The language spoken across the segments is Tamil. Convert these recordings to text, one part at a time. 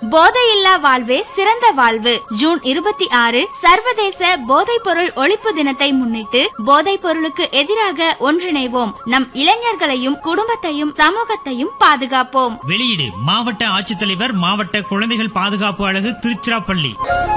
போதையில்லா வாழ்வே சிறந்த வாழ்வு ஜூன் இருபத்தி ஆறு சர்வதேச போதைப் பொருள் ஒழிப்பு தினத்தை முன்னிட்டு போதைப் பொருளுக்கு எதிராக ஒன்றிணைவோம் நம் இளைஞர்களையும் குடும்பத்தையும் சமூகத்தையும் பாதுகாப்போம் வெளியீடு மாவட்ட ஆட்சித்தலைவர் மாவட்ட குழந்தைகள் பாதுகாப்பு அழகு திருச்சிராப்பள்ளி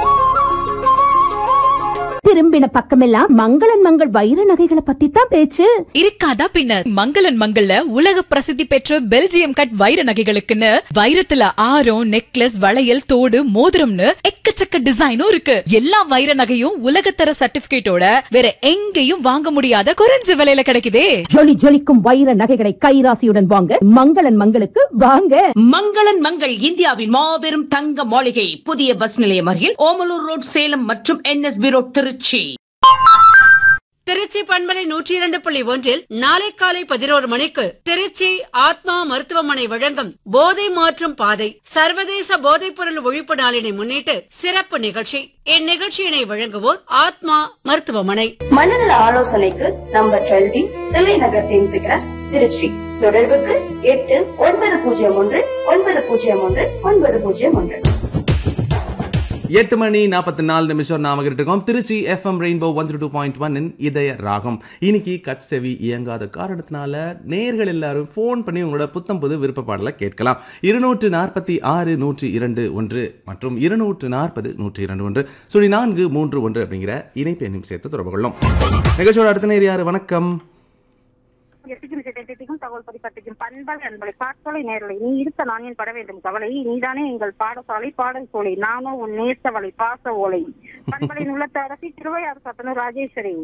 திரும்பின பக்கமெல்லாம் மங்களன் மங்கள் வைர நகைகளை பத்தி தான் பேச்சு இருக்காதா பின்னர் மங்களன் மங்கள்ல உலக பிரசித்தி பெற்ற பெல்ஜியம் கட் வைர நகைகளுக்குன்னு வைரத்துல ஆரம் நெக்லஸ் வளையல் தோடு மோதிரம்னு எக்கச்சக்க டிசைனும் இருக்கு எல்லா வைர நகையும் உலகத்தர சர்டிபிகேட்டோட வேற எங்கேயும் வாங்க முடியாத குறைஞ்ச விலையில கிடைக்குதே ஜொலி ஜொலிக்கும் வைர நகைகளை கைராசியுடன் வாங்க மங்களன் மங்களுக்கு வாங்க மங்களன் மங்கள் இந்தியாவின் மாபெரும் தங்க மாளிகை புதிய பஸ் நிலையம் அருகில் ஓமலூர் ரோட் சேலம் மற்றும் என்எஸ்பி ரோட் திருச்சி திருச்சி பண்பலை நூற்றி இரண்டு புள்ளி ஒன்றில் நாளை காலை பதினோரு மணிக்கு திருச்சி ஆத்மா மருத்துவமனை வழங்கும் போதை மாற்றும் பாதை சர்வதேச போதைப் பொருள் ஒழிப்பு நாளினை முன்னிட்டு சிறப்பு நிகழ்ச்சி இந்நிகழ்ச்சியினை வழங்குவோர் ஆத்மா மருத்துவமனை மனநல ஆலோசனைக்கு number twelve Thillainagar tenth cross Tiruchi தொடர்புக்கு எட்டு ஒன்பது பூஜ்ஜியம் ஒன்று ஒன்பது பூஜ்ஜியம் ஒன்று ஒன்பது பூஜ்ஜியம் ஒன்று எட்டு மணி நாற்பத்தி நாலு நிமிஷம் நாம கிட்ட இருக்கோம் Tiruchi FM rainbow one two point one இதய ராகம் இன்னைக்கு கட் செவி இயங்காத காரணத்தினால நேர்கள் எல்லாரும் ஃபோன் பண்ணி உங்களோட புத்தம் புது விருப்ப பாடலை கேட்கலாம் இருநூற்று நாற்பத்தி ஆறு நூற்றி இரண்டு ஒன்று மற்றும் இருநூற்று நாற்பது நூற்றி இரண்டு ஒன்று சுழி நான்கு மூன்று ஒன்று அப்படிங்கிற இணைப்பு எண்ணும் சேர்த்து தொடர்பு கொள்ளும் நிகழ்ச்சியோட அடுத்த நேர் யாரு வணக்கம் எட்டிக்கும் சிட்டைக்கும் தகவல் பதிப்பட்டிக்கும் பண்பலை அன்பலை பாட்சொலை நேரலை நீ இருக்க நான் ஏன் பட வேண்டும் கவலை நீதானே எங்கள் பாடசாலை பாடல் சோலை நானோ உன் நேசவலை பாச ஓலை பண்பலின் உள்ளத்த அரசி திருவையாறு சத்தனூர் ராஜேஸ்வரி